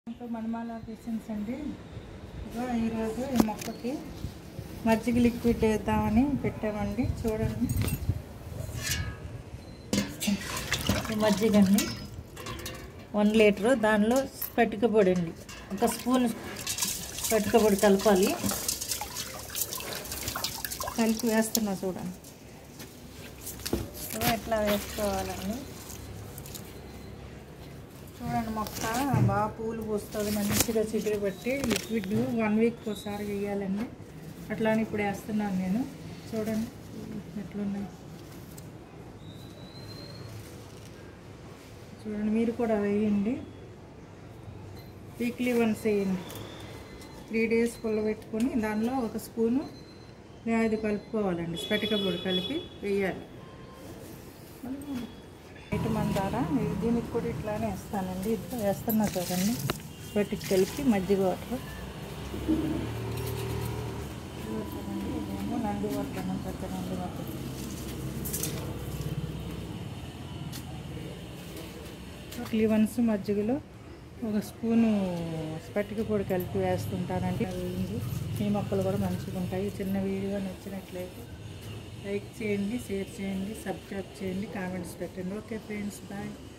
ఇంకా మనమాల కిచెన్స్ అండి ఇగో ఈరోజు ఈ మొక్కకి మజ్జిగ లిక్విడ్ వేద్దామని పెట్టామండి చూడండి ఈ మజ్జిగ అండి వన్ లీటరు దానిలో స్పటిక పొడి అండి ఒక స్పూన్ స్పటిక పొడి కలపాలి కలిపి వేస్తున్నా చూడండి ఇగో ఎట్లా వేసుకోవాలండి చూడండి మొక్క బాగా పూలు పూస్తుంది మంచిగా చిగురు పెట్టి లిక్విడ్ వన్ వీక్ ఒకసారి వేయాలండి అట్లానే ఇప్పుడు వేస్తున్నాను నేను చూడండి ఎట్లున్నాయి చూడండి మీరు కూడా వేయండి వీక్లీ వన్స్ వేయండి త్రీ డేస్ పెట్టుకొని దానిలో ఒక స్పూను అది కలుపుకోవాలండి స్పటిక పొడి కలిపి వేయాలి నైట్ మందార దీనికి కూడా ఇట్లానే వేస్తానండి ఇట్లా వేస్తున్నా చూడండి వాటికి కలిపి మజ్జిగ వాటర్ ఇదేమో నంది వాటర్ పెద్ద నంది వాటర్ వన్స్ మజ్జిగలో ఒక స్పూను స్పటిక పొడి కలిపి వేస్తుంటానండి అది ఉంది. ఈ మొక్కలు కూడా మంచిగా ఉంటాయి ఈ చిన్న వీడియో నచ్చినట్లయితే లైక్ చేయండి షేర్ చేయండి సబ్స్క్రైబ్ చేయండి కామెంట్స్ పెట్టండి ఓకే ఫ్రెండ్స్ బాయ్